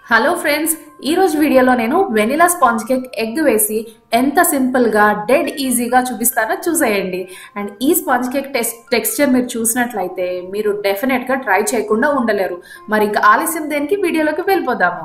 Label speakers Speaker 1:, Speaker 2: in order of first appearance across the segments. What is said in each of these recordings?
Speaker 1: hello friends ఈ రోజు వీడియోలో నేను వెనిలా స్పాంజ్ కేక్ ఎగ్ వేసి ఎంత సింపుల్ గా డెడ్ ఈజీగా చూపిస్తానో చూసేయండి అండ్ ఈ స్పాంజ్ కేక్ టెస్ట్ టెక్స్చర్ మీరు చూసినట్లయితే మీరు డెఫినెట్ గా ట్రై చేయకుండా ఉండలేరు మరి ఇంకా ఆలస్యం దేనికి వీడియోలోకి వెళ్ళిపోదాము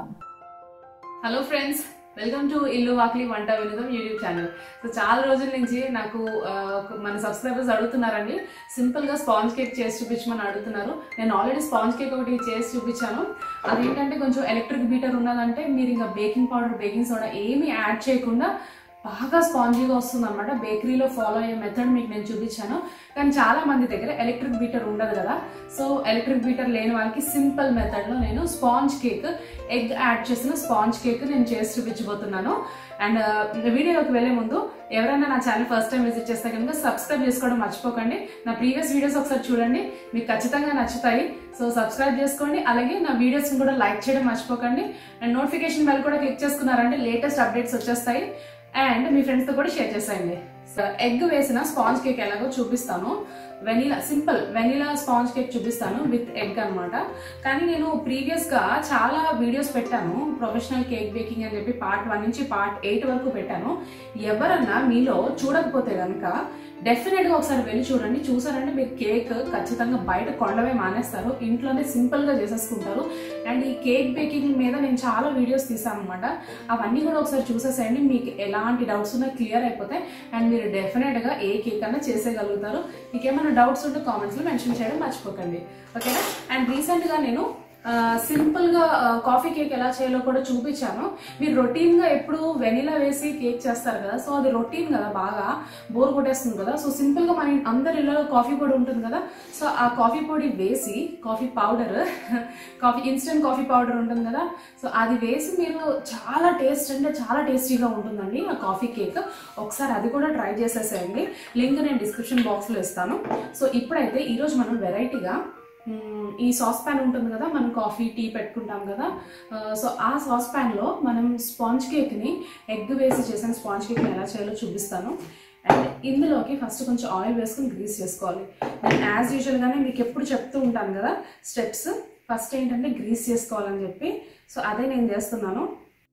Speaker 1: హలో ఫ్రెండ్స్ వెల్కమ్ టు ఇల్లు వాకిలి వంట వినోదం యూట్యూబ్ ఛానల్ సో చాలా రోజుల నుంచి నాకు ఆ, ఒక- మన సబ్స్క్రైబర్స్ అడుగుతున్నారండి సింపుల్ గా స్పాంజ్ కేక్ చేసి చూపించమని అడుగుతున్నారు నేను ఆల్రెడీ స్పాంజ్ కేక్ ఒకటి చేసి చూపించాను అదేంటంటే కొంచెం ఎలక్ట్రిక్ బీటర్ ఉన్నదంటే మీరు ఇంకా బేకింగ్ పౌడర్ బేకింగ్ సోడా ఏమీ యాడ్ చేయకుండా బాగా స్పాంజీగా వస్తుంది అనమాట బేకరీలో ఫాలో అయ్యే మెథడ్ మీకు నేను చూపించాను కానీ చాలా మంది దగ్గర ఎలక్ట్రిక్ బీటర్ ఉండదు కదా సో ఎలక్ట్రిక్ బీటర్ లేని వాళ్ళకి సింపుల్ మెథడ్లో నేను స్పాంజ్ కేక్ ఎగ్ యాడ్ చేసిన స్పాంజ్ కేక్ నేను చేసి చూపించబోతున్నాను అండ్ వీడియోలోకి వెళ్ళే ముందు ఎవరైనా నా ఛానల్ ఫస్ట్ టైం విజిట్ చేస్తే కనుక సబ్స్క్రైబ్ చేసుకోవడం మర్చిపోకండి నా ప్రీవియస్ వీడియోస్ ఒకసారి చూడండి మీకు ఖచ్చితంగా నచ్చుతాయి సో సబ్స్క్రైబ్ చేసుకోండి అలాగే నా వీడియోస్ని కూడా లైక్ చేయడం మర్చిపోకండి అండ్ నోటిఫికేషన్ బెల్ కూడా క్లిక్ చేసుకున్నారంటే లేటెస్ట్ అప్డేట్స్ వచ్చేస్తాయి అండ్ మీ ఫ్రెండ్స్ తో కూడా షేర్ చేసేయండి ఎగ్ వేసిన స్పాంజ్ కేక్ ఎలాగో చూపిస్తాను vanilla simple vanilla sponge cake చూపిస్తాను విత్ ఎగ్ అన్నమాట కానీ నేను ప్రీవియస్ గా చాలా వీడియోస్ పెట్టాను ప్రొఫెషనల్ కేక్ బేకింగ్ అని చెప్పి పార్ట్ వన్ నుంచి పార్ట్ ఎయిట్ వరకు పెట్టాను ఎవరన్నా మీలో చూడకపోతే కనుక డెఫినెట్ గా ఒకసారి వెళ్ళి చూడండి చూసారంటే మీరు కేక్ ఖచ్చితంగా బయట కొండవే మానేస్తారు ఇంట్లోనే సింపుల్ గా చేసేసుకుంటారు అండ్ ఈ కేక్ బేకింగ్ మీద నేను చాలా వీడియోస్ తీసాను అనమాట అవన్నీ కూడా ఒకసారి చూసేసేయండి మీకు ఎలాంటి డౌట్స్ ఉన్నా క్లియర్ అయిపోతాయి అండ్ మీరు డెఫినెట్ గా ఏ కేక్ అన్నా చేసేయగలుగుతారు మీకు ఏమైనా డౌట్స్ ఉంటే కామెంట్స్ లో మెన్షన్ చేయడం మర్చిపోకండి ఓకేనా అండ్ రీసెంట్ గా నేను సింపుల్ గా కాఫీ కేక్ ఎలా చేయాలో కూడా చూపించాను మీరు రొటీన్ గా ఎప్పుడు వెనిలా వేసి కేక్ చేస్తారు కదా సో అది రొటీన్ కదా బాగా బోర్ కొట్టేస్తుంది కదా సో సింపుల్ గా మన అందరి ఇళ్ళలో కాఫీ పొడి ఉంటుంది కదా సో ఆ కాఫీ పొడి వేసి coffee powder coffee instant coffee powder ఉంటుంది కదా సో అది వేసి మీరు చాలా టేస్ట్ అంటే చాలా టేస్టీగా ఉంటుందండి ఆ కాఫీ కేక్ ఒకసారి అది కూడా ట్రై చేసేసేయండి లింక్ నేను డిస్క్రిప్షన్ బాక్స్ లో ఇస్తాను సో ఇప్పుడైతే ఈరోజు మనం వెరైటీగా మ్మ్, ఈ సాస్ ప్యాన్ ఉంటుంది కదా మనం కాఫీ టీ పెట్టుకుంటాం కదా ఆ, సో ఆ సాస్ ప్యాన్లో మనం స్పాంజ్ కేక్ని ఎగ్ వేసి చేసిన స్పాంజ్ కేక్ని ఎలా చేయాలో చూపిస్తాను అండ్ ఇందులోకి ఫస్ట్ కొంచెం ఆయిల్ వేసుకొని గ్రీస్ చేసుకోవాలి నేను యాజ్ యూజువల్గానే మీకు ఎప్పుడు చెప్తూ ఉంటాను కదా స్టెప్స్ ఫస్ట్ ఏంటంటే గ్రీస్ చేసుకోవాలని చెప్పి సో అదే నేను చేస్తున్నాను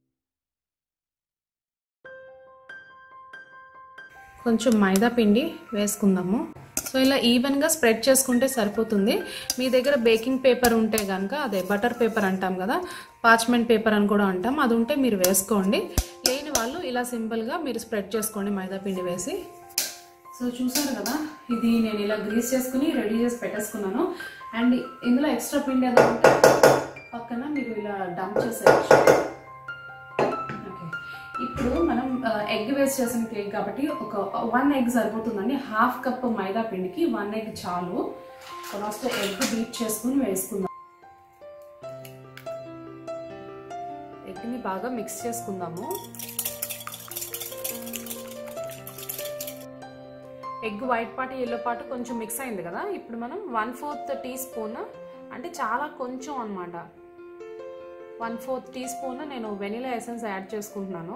Speaker 1: కొంచెం మైదా పిండి వేసుకుందాము సో ఇలా ఈవెన్గా స్ప్రెడ్ చేసుకుంటే సరిపోతుంది మీ దగ్గర బేకింగ్ పేపర్ ఉంటే కనుక అదే బటర్ పేపర్ అంటాం కదా పాచ్మెంట్ పేపర్ అని కూడా అంటాం అది ఉంటే మీరు వేసుకోండి లేని వాళ్ళు ఇలా సింపుల్గా మీరు స్ప్రెడ్ చేసుకోండి మైదా పిండి వేసి సో చూసారు కదా ఇది నేను ఇలా గ్రీస్ చేసుకుని రెడీ చేసి పెట్టేసుకున్నాను అండ్ ఇందులో ఎక్స్ట్రా పిండి ఏదో ఉంటే పక్కన మీరు ఇలా డంప్ చేసేయచ్చు ఓకే ఇప్పుడు మనం ఎగ్ వేస్ట్ చేసిన కేక్ కాబట్టి ఒక వన్ ఎగ్ సరిపోతుందండి హాఫ్ కప్ మైదా పిండికి వన్ ఎగ్ చాలు ఫస్ట్ ఎగ్ బీట్ చేసుకుని వేసుకుందాం ఎగ్ని బాగా మిక్స్ చేసుకుందాము egg white part yellow part కొంచెం మిక్స్ అయింది కదా ఇప్పుడు మనం వన్ ఫోర్త్ టీ స్పూన్ అంటే చాలా కొంచెం అన్నమాట వన్ ఫోర్త్ టీ స్పూన్ నేను వెనిలా ఎసెన్స్ యాడ్ చేసుకుంటున్నాను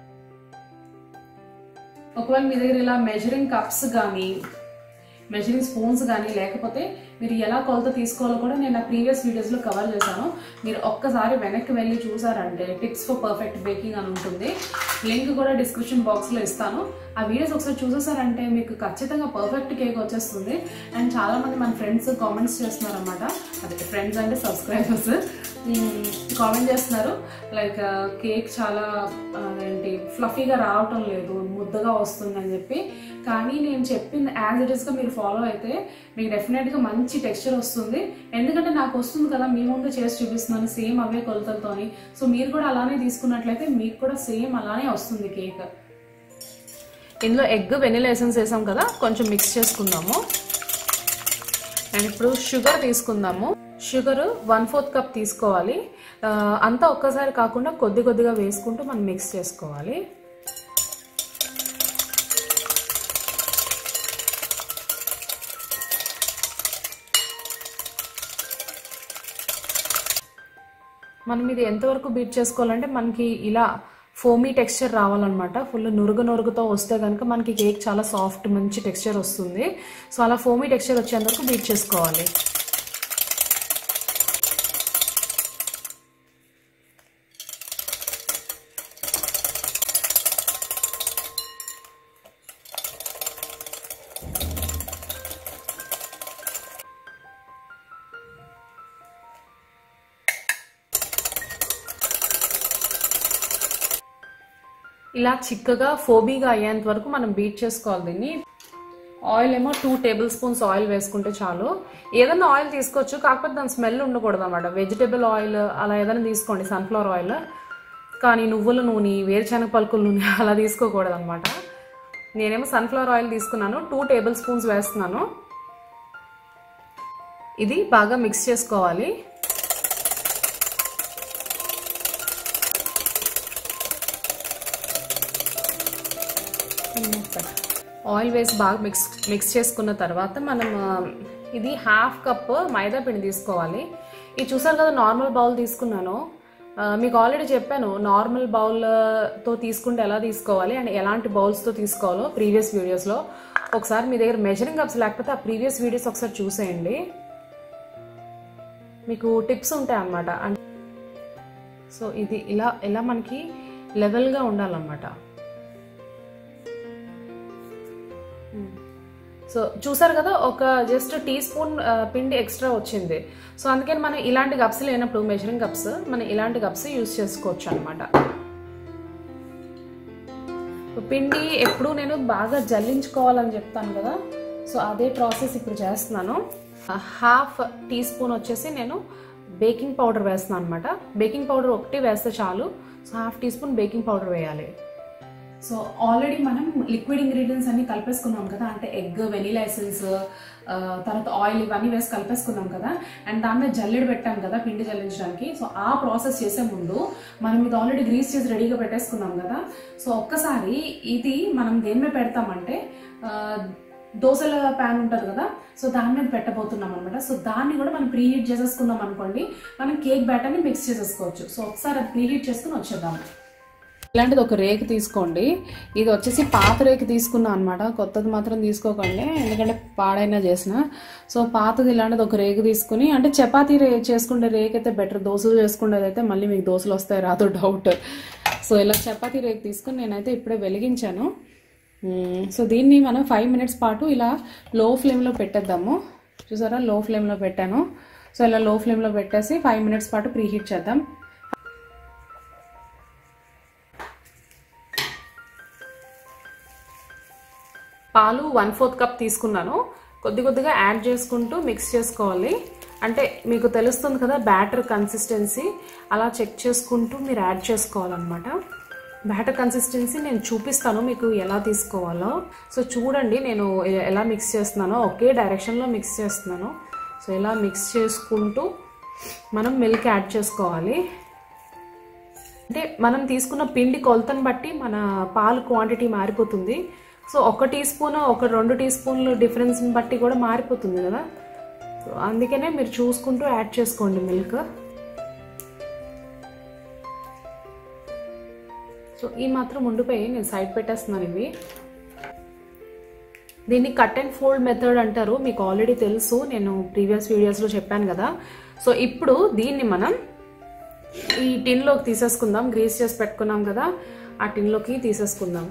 Speaker 1: ఒకవేళ మీ దగ్గర ఇలా మెజరింగ్ కప్స్ కానీ మెజరింగ్ స్పూన్స్ కానీ లేకపోతే మీరు ఎలా కొలత తీసుకోవాలో కూడా నేను నా ప్రీవియస్ వీడియోస్లో కవర్ చేశాను మీరు ఒక్కసారి వెనక్కి వెళ్ళి చూసారంటే టిప్స్ ఫర్ పర్ఫెక్ట్ బేకింగ్ అని ఉంటుంది లింక్ కూడా డిస్క్రిప్షన్ బాక్స్లో ఇస్తాను ఆ వీడియోస్ ఒకసారి చూసేసారంటే మీకు ఖచ్చితంగా పర్ఫెక్ట్ కేక్ వచ్చేస్తుంది అండ్ చాలామంది మన ఫ్రెండ్స్ కామెంట్స్ చేస్తున్నారు అనమాట అదే ఫ్రెండ్స్ అంటే సబ్స్క్రైబర్స్ కామెంట్ చేస్తున్నారు లైక్ కేక్ చాలా ఆ, ఏంటి ఫ్లఫీగా రావటం లేదు ముద్దగా వస్తుంది అని చెప్పి కానీ నేను చెప్పింది యాజ్ ఇట్ ఈస్గా మీరు ఫాలో అయితే మీకు డెఫినెట్గా మంచి టెక్స్చర్ వస్తుంది ఎందుకంటే నాకు వస్తుంది కదా మీ ముందు చేసి చూపిస్తున్నాను సేమ్ అవే కొలతలతోని సో మీరు కూడా అలానే తీసుకున్నట్లయితే మీకు కూడా సేమ్ అలానే వస్తుంది కేక్ ఇందులో ఎగ్ వెనిలా ఎసెన్స్ వేసాం కదా కొంచెం మిక్స్ చేసుకుందాము అండ్ ఇప్పుడు షుగర్ తీసుకుందాము షుగర్ వన్ ఫోర్త్ కప్ తీసుకోవాలి ఆ, అంతా ఒక్కసారి కాకుండా కొద్ది కొద్దిగా వేసుకుంటూ మనం మిక్స్ చేసుకోవాలి మనం ఇది ఎంతవరకు బీట్ చేసుకోవాలంటే మనకి ఇలా ఫోమీ టెక్స్చర్ రావాలన్నమాట ఫుల్ నురుగు నురుగుతో వస్తే కనుక మనకి కేక్ చాలా సాఫ్ట్ మంచి టెక్స్చర్ వస్తుంది సో అలా ఫోమీ టెక్స్చర్ వచ్చేంత వరకు బీట్ చేసుకోవాలి ఇలా చిక్కగా ఫోబీగా అయ్యేంత వరకు మనం బీట్ చేసుకోవాలి దీన్ని ఆయిల్ ఏమో టూ టేబుల్ స్పూన్స్ ఆయిల్ వేసుకుంటే చాలు ఏదైనా ఆయిల్ తీసుకోవచ్చు కాకపోతే దాని స్మెల్ ఉండకూడదు అనమాట వెజిటేబుల్ ఆయిల్ అలా ఏదైనా తీసుకోండి సన్ఫ్లవర్ ఆయిల్ కానీ నువ్వుల నూనె వేరుశనగ పలుకుల నూనె అలా తీసుకోకూడదు అనమాట నేనేమో సన్ఫ్లవర్ ఆయిల్ తీసుకున్నాను టూ టేబుల్ స్పూన్స్ వేస్తున్నాను ఇది బాగా మిక్స్ చేసుకోవాలి ఆయిల్ వేసి బాగా మిక్స్ మిక్స్ చేసుకున్న తర్వాత మనం ఇది హాఫ్ కప్ మైదా పిండి తీసుకోవాలి ఇది చూసారు కదా నార్మల్ బౌల్ తీసుకున్నాను మీకు ఆల్రెడీ చెప్పాను నార్మల్ బౌల్తో తీసుకుంటే ఎలా తీసుకోవాలి అండ్ ఎలాంటి బౌల్స్తో తీసుకోవాలో ప్రీవియస్ వీడియోస్లో ఒకసారి మీ దగ్గర మెజరింగ్ కప్స్ లేకపోతే ఆ ప్రీవియస్ వీడియోస్ ఒకసారి చూసేయండి మీకు టిప్స్ ఉంటాయి అన్నమాట అంటే సో ఇది ఇలా ఇలా మనకి లెవెల్గా ఉండాలన్నమాట సో చూసారు కదా ఒక జస్ట్ టీ స్పూన్ పిండి ఎక్స్ట్రా వచ్చింది సో అందుకని మనం ఇలాంటి కప్స్ లేనప్పుడు మెజరింగ్ కప్స్ మనం ఇలాంటి కప్స్ యూస్ చేసుకోవచ్చు అనమాట పిండి ఎప్పుడు నేను బాగా జల్లించుకోవాలని చెప్తాను కదా సో అదే ప్రాసెస్ ఇప్పుడు చేస్తున్నాను హాఫ్ టీ స్పూన్ వచ్చేసి నేను బేకింగ్ పౌడర్ వేస్తున్నాను అనమాట బేకింగ్ పౌడర్ ఒకటి వేస్తే చాలు so half teaspoon baking powder వేయాలి సో ఆల్రెడీ మనం లిక్విడ్ ఇంగ్రీడియంట్స్ అన్ని కలిపేసుకున్నాం కదా అంటే ఎగ్ వెనీలా ఎసెన్స్ తర్వాత ఆయిల్ ఇవన్నీ వేసి కలిపేసుకున్నాం కదా అండ్ దాని మీద జల్లెడ పెట్టాం కదా పిండి జల్లించడానికి సో ఆ ప్రాసెస్ చేసే ముందు మనం ఇది ఆల్రెడీ గ్రీస్ చేసి రెడీగా పెట్టేసుకున్నాం కదా సో ఒక్కసారి ఇది మనం దేని మీద పెడతామంటే దోశల ప్యాన్ ఉంటుంది కదా సో దాని మీద పెట్టబోతున్నాం అనమాట సో దాన్ని కూడా మనం ప్రీహీట్ చేసేసుకున్నాం అనుకోండి మనం కేక్ బ్యాటర్ని మిక్స్ చేసేసుకోవచ్చు సో ఒకసారి అది ప్రీహీట్ చేసుకుని వచ్చేద్దాం ఇలాంటిది ఒక రేకు తీసుకోండి ఇది వచ్చేసి పాత రేకు తీసుకున్నాం అనమాట కొత్తది మాత్రం తీసుకోకండి ఎందుకంటే పాడైనా చేసిన సో పాతది ఇలాంటిది ఒక రేకు తీసుకుని అంటే చపాతీ రే చేసుకుంటే రేక్ అయితే బెటర్ దోశలు చేసుకునేది అయితే మళ్ళీ మీకు దోశలు వస్తాయి రాదో డౌట్ సో ఇలా చపాతీ రేకు తీసుకుని నేనైతే ఇప్పుడే వెలిగించాను సో దీన్ని మనం ఫైవ్ మినిట్స్ పాటు ఇలా లో ఫ్లేమ్లో పెట్టేద్దాము చూసారా లో ఫ్లేమ్లో పెట్టాను సో ఇలా లో ఫ్లేమ్లో పెట్టేసి ఫైవ్ మినిట్స్ పాటు ప్రీహీట్ చేద్దాం పాలు వన్ ఫోర్త్ కప్ తీసుకున్నాను కొద్ది కొద్దిగా యాడ్ చేసుకుంటూ మిక్స్ చేసుకోవాలి అంటే మీకు తెలుస్తుంది కదా బ్యాటర్ కన్సిస్టెన్సీ అలా చెక్ చేసుకుంటూ మీరు యాడ్ చేసుకోవాలన్నమాట బ్యాటర్ కన్సిస్టెన్సీ నేను చూపిస్తాను మీకు ఎలా తీసుకోవాలో సో చూడండి నేను ఎలా మిక్స్ చేస్తున్నానో ఒకే డైరెక్షన్లో మిక్స్ చేస్తున్నాను సో ఇలా మిక్స్ చేసుకుంటూ మనం మిల్క్ యాడ్ చేసుకోవాలి అంటే మనం తీసుకున్న పిండి కొలతను బట్టి మన పాలు క్వాంటిటీ మారిపోతుంది సో ఒక టీ స్పూన్ ఒక రెండు టీ స్పూన్లు డిఫరెన్స్ని బట్టి కూడా మారిపోతుంది కదా సో అందుకనే మీరు చూసుకుంటూ యాడ్ చేసుకోండి మిల్క్ సో ఈ మాత్రం ఉండిపోయి నేను సైడ్ పెట్టేస్తున్నాను ఇవి దీన్ని కట్ అండ్ ఫోల్డ్ మెథడ్ అంటారు మీకు ఆల్రెడీ తెలుసు నేను ప్రీవియస్ వీడియోస్లో చెప్పాను కదా సో ఇప్పుడు దీన్ని మనం ఈ టిన్లోకి తీసేసుకుందాం గ్రీస్ చేసి పెట్టుకున్నాం కదా ఆ టిన్లోకి తీసేసుకుందాం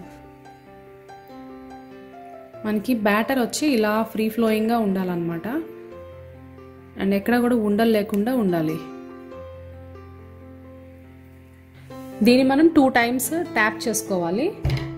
Speaker 1: మనకి బ్యాటర్ వచ్చి ఇలా ఫ్రీ ఫ్లోయింగ్గా ఉండాలన్నమాట అండ్ ఎక్కడ కూడా ఉండలు లేకుండా ఉండాలి దీన్ని మనం టూ టైమ్స్ ట్యాప్ చేసుకోవాలి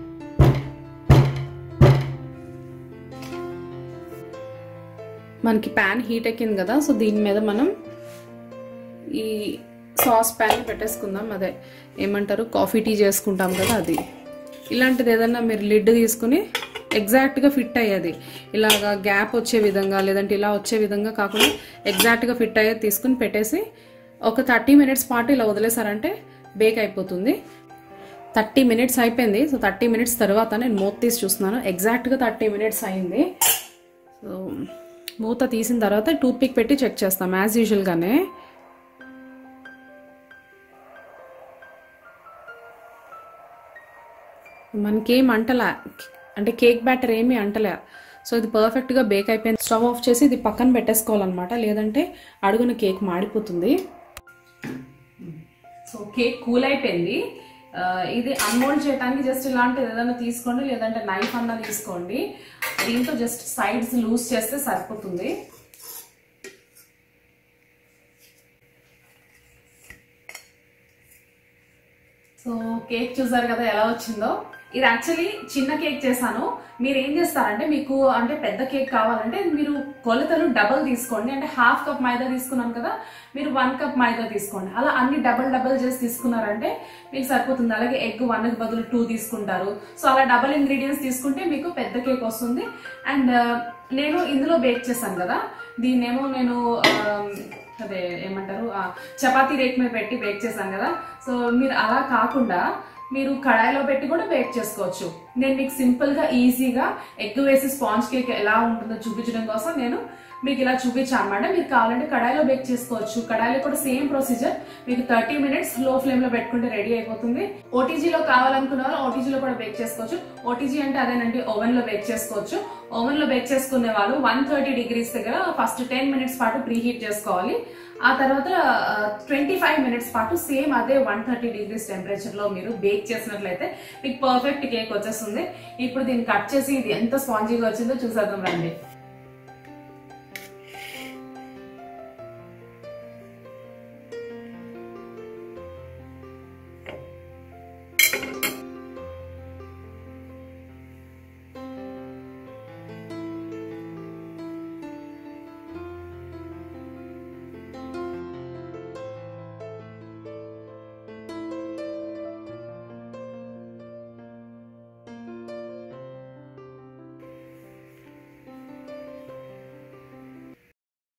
Speaker 1: మనకి ప్యాన్ హీట్ ఎక్కింది కదా సో దీని మీద మనం ఈ సాస్ ప్యాన్ పెట్టేసుకుందాం అదే ఏమంటారు కాఫీ టీ చేసుకుంటాం కదా అది ఇలాంటిది ఏదన్నా మీరు లిడ్ తీసుకుని ఎగ్జాక్ట్గా ఫిట్ అయ్యేది ఇలాగా గ్యాప్ వచ్చే విధంగా లేదంటే ఇలా వచ్చే విధంగా కాకుండా ఎగ్జాక్ట్గా ఫిట్ అయ్యేది తీసుకుని పెట్టేసి ఒక థర్టీ మినిట్స్ పాటు ఇలా వదిలేసారంటే బేక్ అయిపోతుంది థర్టీ మినిట్స్ అయిపోయింది సో థర్టీ మినిట్స్ తర్వాత నేను మూత తీసి చూస్తున్నాను ఎగ్జాక్ట్గా థర్టీ మినిట్స్ అయింది సో మూత తీసిన తర్వాత టూత్ పిక్ పెట్టి చెక్ చేస్తాం యాజ్ యూజువల్గానే మనకేం అంటలా అంటే కేక్ బ్యాటర్ ఏమీ అంటలే సో ఇది పర్ఫెక్ట్గా బేక్ అయిపోయింది స్టవ్ ఆఫ్ చేసి ఇది పక్కన పెట్టేసుకోవాలన్నమాట లేదంటే అడుగున కేక్ మాడిపోతుంది సో కేక్ కూల్ అయిపోయింది ఇది అన్మోల్డ్ చేయడానికి జస్ట్ ఇలాంటిది ఏదైనా తీసుకోండి లేదంటే నైఫ్ అన్నా తీసుకోండి దీంతో జస్ట్ సైడ్స్ లూజ్ చేస్తే సరిపోతుంది సో కేక్ చూసారు కదా ఎలా వచ్చిందో ఇది యాక్చువల్లీ చిన్న కేక్ చేశాను మీరు ఏం చేస్తారంటే మీకు అంటే పెద్ద కేక్ కావాలంటే మీరు కొలతలు డబల్ తీసుకోండి అంటే హాఫ్ కప్ మైదా తీసుకున్నాం కదా మీరు వన్ కప్ మైదా తీసుకోండి అలా అన్ని డబల్ డబల్ చేసి తీసుకున్నారంటే మీకు సరిపోతుంది అలాగే ఎగ్ వన్కి బదులు టూ తీసుకుంటారు సో అలా డబల్ ఇంగ్రీడియంట్స్ తీసుకుంటే మీకు పెద్ద కేక్ వస్తుంది అండ్ నేను ఇందులో బేక్ చేశాను కదా దీన్నేమో నేను ఆ, అదే ఏమంటారు ఆ, చపాతీ రేక్ మీద పెట్టి బేక్ చేశాను కదా సో మీరు అలా కాకుండా మీరు కడాయిలో పెట్టి కూడా బేక్ చేసుకోవచ్చు నేను మీకు సింపుల్ గా ఈజీగా ఎగ్ వేసి స్పాంజ్ కేక్ ఎలా ఉంటుందో చూపించడం కోసం నేను మీకు ఇలా చూపించాను అనమాట మీరు కావాలంటే కడాయిలో బేక్ చేసుకోవచ్చు కడాయిలో కూడా సేమ్ ప్రొసీజర్ మీకు థర్టీ మినిట్స్ లో ఫ్లేమ్ లో పెట్టుకుంటే రెడీ అయిపోతుంది ఓటీజీలో కావాలనుకున్న వాళ్ళు ఓటీజీలో కూడా బేక్ చేసుకోవచ్చు ఓటీజీ అంటే అదేనండి ఓవెన్ లో బేక్ చేసుకోవచ్చు ఓవెన్ లో బేక్ చేసుకునే వాళ్ళు వన్ థర్టీ డిగ్రీస్ దగ్గర ఫస్ట్ టెన్ మినిట్స్ పాటు ప్రీ హీట్ చేసుకోవాలి ఆ తర్వాత ట్వంటీ ఫైవ్ మినిట్స్ పాటు సేమ్ అదే వన్ థర్టీ డిగ్రీస్ టెంపరేచర్ లో మీరు బేక్ చేసినట్లయితే మీకు పర్ఫెక్ట్ కేక్ వచ్చేస్తుంది ఇప్పుడు దీన్ని కట్ చేసి ఇది ఎంత స్పాంజీగా వచ్చిందో చూసేద్దాం రండి